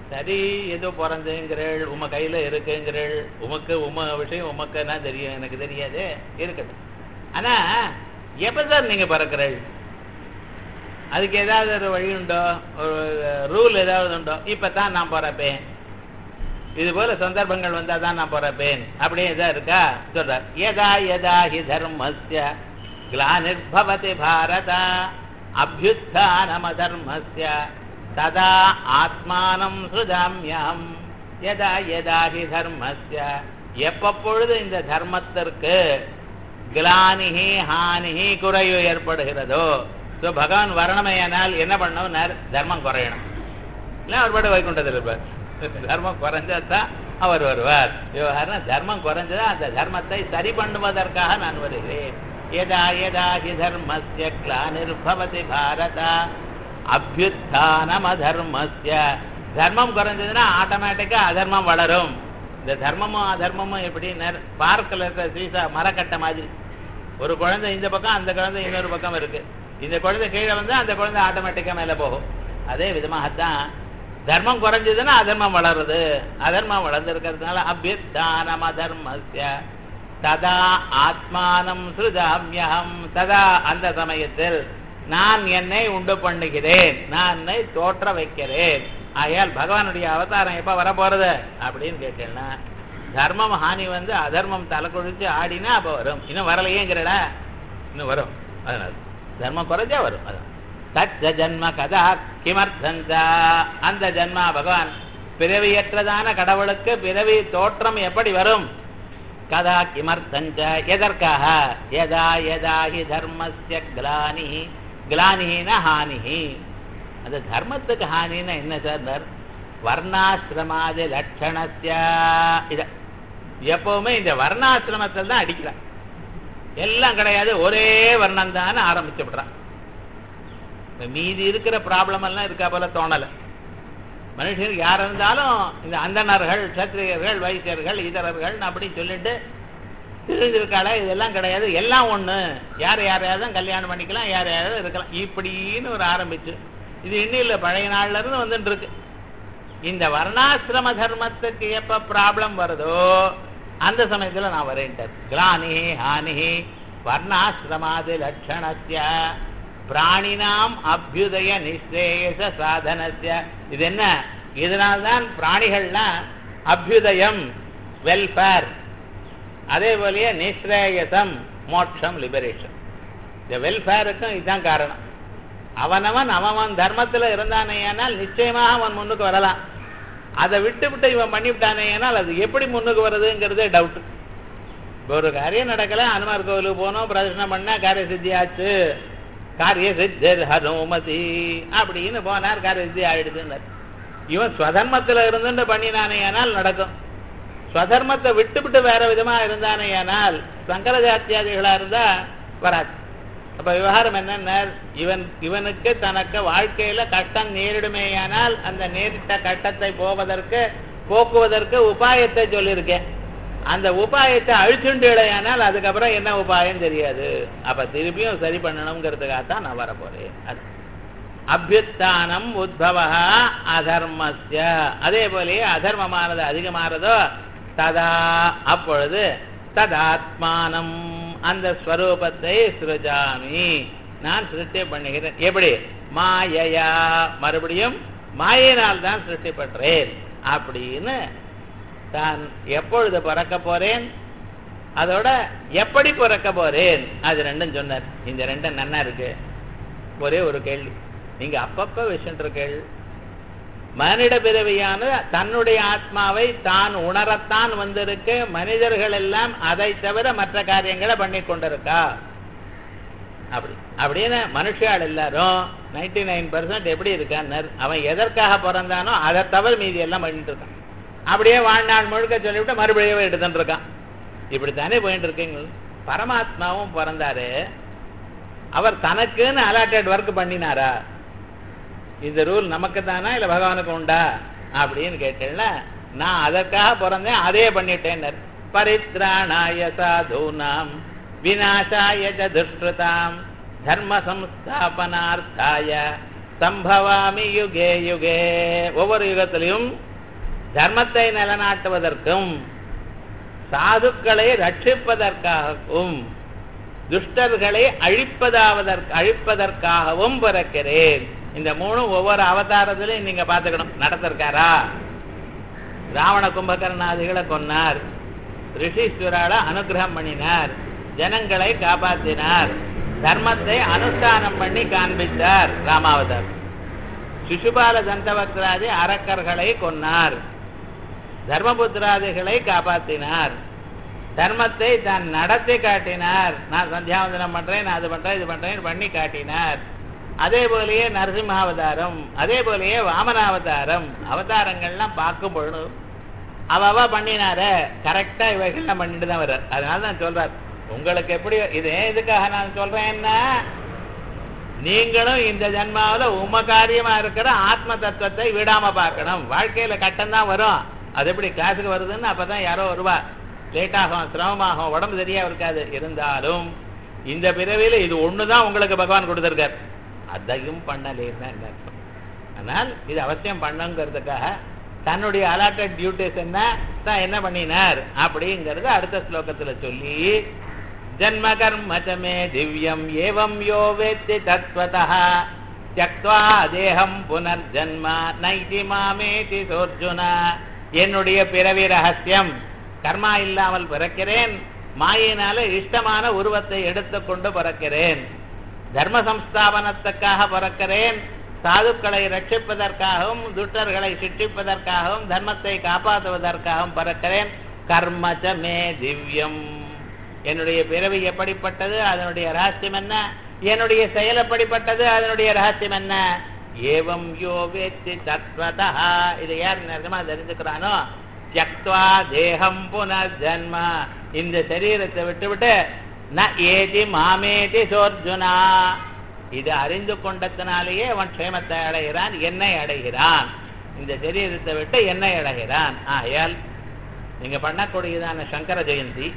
சரி ஏதோ பிறந்துங்கிறள் உம கையில இருக்குங்கிறள் உமக்கு உம விஷயம் உமக்குன்னா தெரியும் எனக்கு தெரியாது இருக்கட்டும் ஆனா எப்ப சார் நீங்க பிறக்கிறள் அதுக்கு ஏதாவது ஒரு வழி உண்டோ ஒரு ரூல் ஏதாவது உண்டோ இப்பதான் நான் பிறப்பேன் இது போல சந்தர்ப்பங்கள் வந்தா தான் நான் பிறப்பேன் அப்படியே இதா இருக்கா சொல்றார் யதா யதா ஹி தர்மஸ்ய கிளானிர்பவதி பாரத அபியுத்தானமதர்மஸ்ய ததா ஆத்மானம் சுதாமியம் யதா யதா ஹி தர்மஸ்ய எப்பப்பொழுது இந்த தர்மத்திற்கு கிளானிஹி ஹானிஹி குறைவு ஏற்படுகிறதோ ஸோ பகவான் வரணுமையானால் என்ன பண்ணணும் தர்மம் குறையணும் இல்லை அவர் பாட்டு வைகுண்டத்தில் இருப்பார் தர்மம் குறைஞ்சா தான் அவர் வருவார் விவகாரம் தர்மம் குறைஞ்சதா அந்த தர்மத்தை சரி பண்ணுவதற்காக நான் வருகிறேன் எதா எதா ஹி தர்மஸ்ய கிளானிர்பவதி பாரத அபியுத்தானம் அதர்மஸ்ய தர்மம் குறைஞ்சதுன்னா ஆட்டோமேட்டிக்கா அதர்மம் வளரும் இந்த தர்மமும் அதர்மமும் எப்படி பார்க்கல இருக்கிற சீசா மரக்கட்டை மாதிரி ஒரு குழந்தை இந்த பக்கம் அந்த குழந்தை இன்னொரு பக்கம் இருக்கு இந்த குழந்தை கீழே வந்து அந்த குழந்தை ஆட்டோமேட்டிக்கா மேல போகும் அதே விதமாகத்தான் தர்மம் குறைஞ்சதுன்னா அதர்மம் வளருது அதர்மம் வளர்ந்திருக்கிறதுனால அபியுத்தானம் அதர்மஸ்ய ததா ஆத்மானம் சுருதாமியம் ததா அந்த சமயத்தில் நான் என்னை உண்டு பண்ணுகிறேன் நான் என்னை தோற்ற வைக்கிறேன் ஆகையால் பகவானுடைய அவதாரம் எப்ப வர போறது அப்படின்னு கேட்டேன்னா தர்மம் ஹானி வந்து அதர்மம் தலை குழிச்சு ஆடினா அப்ப வரும் இன்னும் வரலையேங்கிறடா இன்னும் வரும் அதனால தர்மம் குறைஞ்சா வரும் அதான் தச்ச ஜன்ம கதா கிமர்த்தந்தா அந்த ஜன்மா பகவான் பிறவியற்றதான கடவுளுக்கு பிறவி தோற்றம் எப்படி வரும் கதா கிமர்த்தஞ்ச எதற்காக எதா எதா ஹி தர்மஸ்ய கிளானி கிளானின ஹானிஹி அந்த தர்மத்துக்கு ஹானின்னா என்ன சார் வர்ணாசிரமாதி லட்சணஸ்ய இத எப்பவுமே இந்த வர்ணாசிரமத்தில் தான் அடிக்கிறான் எல்லாம் கிடையாது ஒரே வர்ணம் தான் ஆரம்பிச்சு விடுறான் மீதி இருக்கிற ப்ராப்ளம் எல்லாம் இருக்கா போல தோணலை மனுஷர் யார் இருந்தாலும் இந்த அந்தணர்கள் சத்திரியர்கள் வைசியர்கள் இதரர்கள் அப்படி சொல்லிட்டு தெரிஞ்சிருக்காளே இதெல்லாம் கிடையாது எல்லாம் ஒண்ணு யார் யாரையாவது கல்யாணம் பண்ணிக்கலாம் யார் யாராவது இருக்கலாம் இப்படின்னு ஒரு ஆரம்பிச்சு இது இன்னும் இல்லை பழைய நாள்ல இருந்து வந்துட்டு இருக்கு இந்த வர்ணாசிரம தர்மத்துக்கு எப்ப ப்ராப்ளம் வருதோ அந்த சமயத்துல நான் வரேன்ட்டார் கிளானி ஹானி வர்ணாசிரமாதி லட்சணஸ்ய பிராணினாம் அபியுதய நிஸ்ரேயச சாதனஸ்ய இது என்ன இதனால்தான் பிராணிகள்லாம் அபியுதயம் வெல்ஃபேர் அதே போலயே நிஸ்ரேயசம் மோட்சம் லிபரேஷன் இந்த வெல்ஃபேருக்கும் இதுதான் காரணம் அவனவன் அவன் தர்மத்துல இருந்தானேயானால் நிச்சயமாக அவன் முன்னுக்கு வரலாம் அதை விட்டு விட்டு இவன் பண்ணிவிட்டானேயானால் அது எப்படி முன்னுக்கு வருதுங்கிறதே டவுட் ஒரு காரியம் நடக்கல அனுமார் கோவிலுக்கு போனோம் பிரதர்ஷனம் பண்ண காரிய சித்தி ஆச்சு காரிய சித்தர் ஹனுமதி அப்படின்னு போனார் காரிய சித்தி ஆயிடுதுன்னார் இவன் ஸ்வதர்மத்துல இருந்துட்டு பண்ணினானேயானால் நடக்கும் ஸ்வதர்மத்தை விட்டு விட்டு வேற விதமா இருந்தானேயானால் சங்கர ஜாத்தியாதிகளா இருந்தா வராது அப்ப விவகாரம் என்னன்னா இவன் இவனுக்கு தனக்கு வாழ்க்கையில கட்டம் நேரிடுமேயானால் அந்த நேரிட்ட கட்டத்தை போவதற்கு போக்குவதற்கு உபாயத்தை சொல்லியிருக்கேன் அந்த உபாயத்தை அழிச்சுண்டேடையானால் அதுக்கப்புறம் என்ன உபாயம் தெரியாது அப்ப திருப்பியும் சரி பண்ணணுங்கிறதுக்காகத்தான் நான் வரப்போறேன் அது அபியுத்தானம் உத்பவா அதர்மஸ்ய அதே போலயே அதர்மமானது அதிகமானதோ ததா அப்பொழுது ததாத்மானம் அந்த ஸ்வரூபத்தை சிருஜாமி நான் சிருஷ்டி பண்ணுகிறேன் எப்படி மாயையா மறுபடியும் மாயினால் தான் சிருஷ்டி பண்றேன் அப்படின்னு தான் எப்பொழுது பிறக்க போறேன் அதோட எப்படி பிறக்க போறேன் அது ரெண்டும் சொன்னார் இந்த ரெண்டும் நன்னா இருக்கு ஒரே ஒரு கேள்வி நீங்க அப்பப்ப விஷயங்கள் மனித பிறவியான தன்னுடைய ஆத்மாவை தான் உணரத்தான் வந்திருக்கு மனிதர்கள் எல்லாம் அதை தவிர மற்ற காரியங்களை பண்ணி கொண்டிருக்கா அப்படி அப்படின்னு மனுஷால் எல்லாரும் நைன்டி நைன் பர்சன்ட் எப்படி இருக்கான்னு அவன் எதற்காக பிறந்தானோ அதை தவிர மீதி எல்லாம் பண்ணிட்டு இருக்கான் அப்படியே வாழ்நாள் முழுக்க சொல்லிவிட்டு மறுபடியும் எடுத்துட்டு இருக்கான் இப்படித்தானே போயிட்டு இருக்கீங்க பரமாத்மாவும் பிறந்தாரு அவர் தனக்குன்னு அலாட்டட் ஒர்க் பண்ணினாரா இந்த ரூல் நமக்கு தானா இல்ல பகவானுக்கு உண்டா அப்படின்னு கேட்டேன்ல நான் அதற்காக பிறந்தேன் அதே பண்ணிட்டேன் பரித்ராணாய சாதூனாம் விநாசாய துஷ்கிருதாம் தர்ம சம்ஸ்தாபனார்த்தாய சம்பவாமி யுகே யுகே ஒவ்வொரு யுகத்திலையும் தர்மத்தை நிலநாட்டுவதற்கும் சாதுக்களை ரட்சிப்பதற்காகவும் துஷ்டர்களை அழிப்பதாவதற்கு அழிப்பதற்காகவும் பிறக்கிறேன் இந்த மூணும் ஒவ்வொரு அவதாரத்திலையும் நீங்க பார்த்துக்கணும் நடத்திருக்காரா ராவண கும்பகர்ணாதிகளை கொன்னார் ரிஷீஸ்வரால அனுகிரகம் பண்ணினார் ஜனங்களை காப்பாற்றினார் தர்மத்தை அனுஷ்டானம் பண்ணி காண்பித்தார் ராமாவதார் சிசுபால தந்தவக்ராதி அரக்கர்களை கொன்னார் தர்மபுத்திராதிகளை காப்பாற்றினார் தர்மத்தை தான் நடத்தி காட்டினார் நான் சந்தியாவந்தனம் பண்றேன் நான் அது பண்றேன் இது பண்றேன் பண்ணி காட்டினார் அதே போலயே நரசிம்மாவதாரம் அதே போலயே வாமனாவதாரம் அவதாரங்கள்லாம் பார்க்கும் பொழுது அவ பண்ணினார கரெக்டா இவைகள்லாம் பண்ணிட்டு தான் வர்றார் அதனால தான் சொல்றார் உங்களுக்கு எப்படி இது எதுக்காக நான் சொல்றேன்னா நீங்களும் இந்த ஜென்மாவில உம காரியமா இருக்கிற ஆத்ம தத்துவத்தை விடாம பார்க்கணும் வாழ்க்கையில கட்டம் தான் வரும் அது எப்படி கிளாஸுக்கு வருதுன்னு அப்பதான் யாரோ வருவா லேட் ஆகும் சிரமமாகும் உடம்பு சரியா இருக்காது இருந்தாலும் இந்த பிறவியில இது ஒண்ணுதான் உங்களுக்கு பகவான் கொடுத்திருக்கார் அதையும் பண்ணலேன்னு அர்த்தம் ஆனால் இது அவசியம் பண்ணுங்கிறதுக்காக தன்னுடைய அலாட்டட் டியூட்டிஸ் என்ன தான் என்ன பண்ணினார் அப்படிங்கறத அடுத்த ஸ்லோகத்துல சொல்லி ஜன்ம கர்ம சமே திவ்யம் ஏவம் யோ வேத்தி தத்வதா தியக்வா தேகம் புனர்ஜன்ம நைதி மாமேதி சோர்ஜுனா என்னுடைய பிறவி ரகசியம் கர்மா இல்லாமல் பிறக்கிறேன் மாயினால இஷ்டமான உருவத்தை எடுத்துக்கொண்டு பிறக்கிறேன் தர்ம சம்ஸ்தாபனத்துக்காக பிறக்கிறேன் சாதுக்களை ரட்சிப்பதற்காகவும் துட்டர்களை சிட்டிப்பதற்காகவும் தர்மத்தை காப்பாற்றுவதற்காகவும் பிறக்கிறேன் கர்மச்ச மே திவ்யம் என்னுடைய பிறவி எப்படிப்பட்டது அதனுடைய ரகசியம் என்ன என்னுடைய செயல் எப்படிப்பட்டது அதனுடைய ரகசியம் என்ன ஏவம் யோ வேத்தி தத்வதா இதை யார் நிஜமா தெரிஞ்சுக்கிறானோ தியக்வா தேகம் புனர்ஜன்ம இந்த சரீரத்தை விட்டுவிட்டு ந ஏதி மாமேதி சோர்ஜுனா இது அறிந்து கொண்டத்தினாலேயே அவன் க்ஷேமத்தை அடைகிறான் என்னை அடைகிறான் இந்த சரீரத்தை விட்டு என்னை அடைகிறான் ஆயால் நீங்க பண்ணக்கூடியதான சங்கர ஜெயந்தி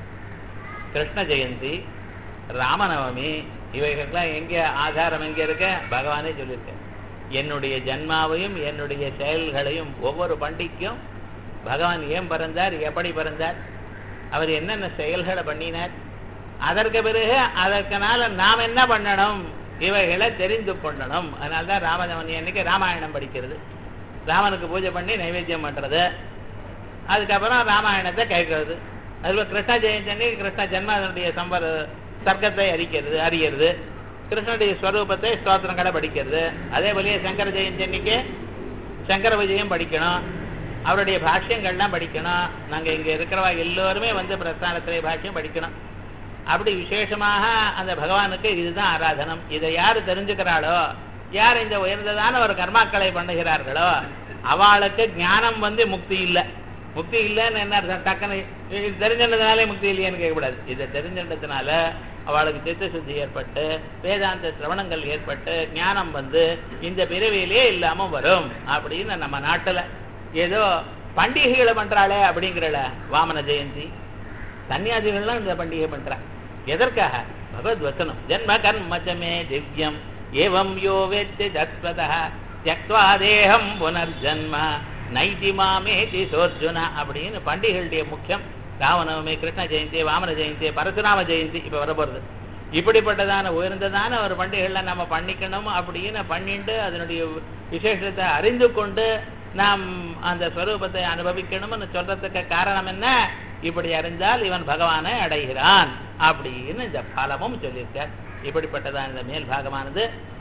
கிருஷ்ண ஜெயந்தி ராமநவமி இவைகளுக்கெல்லாம் எங்க ஆதாரம் எங்க இருக்க பகவானே சொல்லியிருக்க என்னுடைய ஜன்மாவையும் என்னுடைய செயல்களையும் ஒவ்வொரு பண்டிகைக்கும் பகவான் ஏன் பிறந்தார் எப்படி பிறந்தார் அவர் என்னென்ன செயல்களை பண்ணினார் அதற்கு பிறகு அதற்கனால நாம் என்ன பண்ணணும் இவைகளை தெரிந்து கொள்ளணும் அதனால தான் ராமநவமி அன்னைக்கு ராமாயணம் படிக்கிறது ராமனுக்கு பூஜை பண்ணி நைவேத்தியம் பண்றது அதுக்கப்புறம் ராமாயணத்தை கேட்கறது அதுபோல் கிருஷ்ண ஜெயந்தி அன்னைக்கு கிருஷ்ண ஜென்மனுடைய சம்பர சர்க்கத்தை அறிக்கிறது அறியறது கிருஷ்ணனுடைய ஸ்வரூபத்தை ஸ்தோத்திரங்களை படிக்கிறது அதே போலயே சங்கர ஜெயந்தி அன்னைக்கு சங்கர விஜயம் படிக்கணும் அவருடைய பாஷ்யங்கள்லாம் படிக்கணும் நாங்க இங்க இருக்கிறவா எல்லோருமே வந்து பிரஸ்தானத்திலே பாஷ்யம் படிக்கணும் அப்படி விசேஷமாக அந்த பகவானுக்கு இதுதான் ஆராதனம் இதை யாரு தெரிஞ்சுக்கிறாளோ யார் இந்த உயர்ந்ததான ஒரு கர்மாக்களை பண்ணுகிறார்களோ அவளுக்கு ஞானம் வந்து முக்தி இல்லை முக்தி இல்லைன்னு என்ன அர்த்தம் டக்குன்னு இது தெரிஞ்சின்றதுனாலே முக்தி இல்லையான்னு கேட்கக்கூடாது இதை தெரிஞ்சின்றதுனால அவளுக்கு சித்த சுத்தி ஏற்பட்டு வேதாந்த சிரவணங்கள் ஏற்பட்டு ஞானம் வந்து இந்த பிறவியிலே இல்லாம வரும் அப்படின்னு நம்ம நாட்டுல ஏதோ பண்டிகைகளை பண்றாளே அப்படிங்கிறல வாமன ஜெயந்தி சன்னியாசிகள்லாம் இந்த பண்டிகை பண்றா எதற்காக பகவத் வசனம் ஜென்ம கர்மச்சமே திவ்யம் ஏவம் யோ வேத்தி தத்வதா தியக்வா தேகம் புனர்ஜன்ம நைதி மாமேதி சோர்ஜுனா அப்படின்னு பண்டிகைகளுடைய முக்கியம் ராமநவமி கிருஷ்ண ஜெயந்தி வாமன ஜெயந்தி பரசுராம ஜெயந்தி இப்ப வரப்போறது இப்படிப்பட்டதான உயர்ந்ததான ஒரு பண்டிகைகளை நம்ம பண்ணிக்கணும் அப்படின்னு பண்ணிட்டு அதனுடைய விசேஷத்தை அறிந்து கொண்டு நாம் அந்த ஸ்வரூபத்தை அனுபவிக்கணும்னு சொல்றதுக்கு காரணம் என்ன இப்படி அறிந்தால் இவன் பகவானை அடைகிறான் அப்படின்னு இந்த பலமும் சொல்லியிருக்கார் இப்படிப்பட்டதான் இந்த மேல் பாகமானது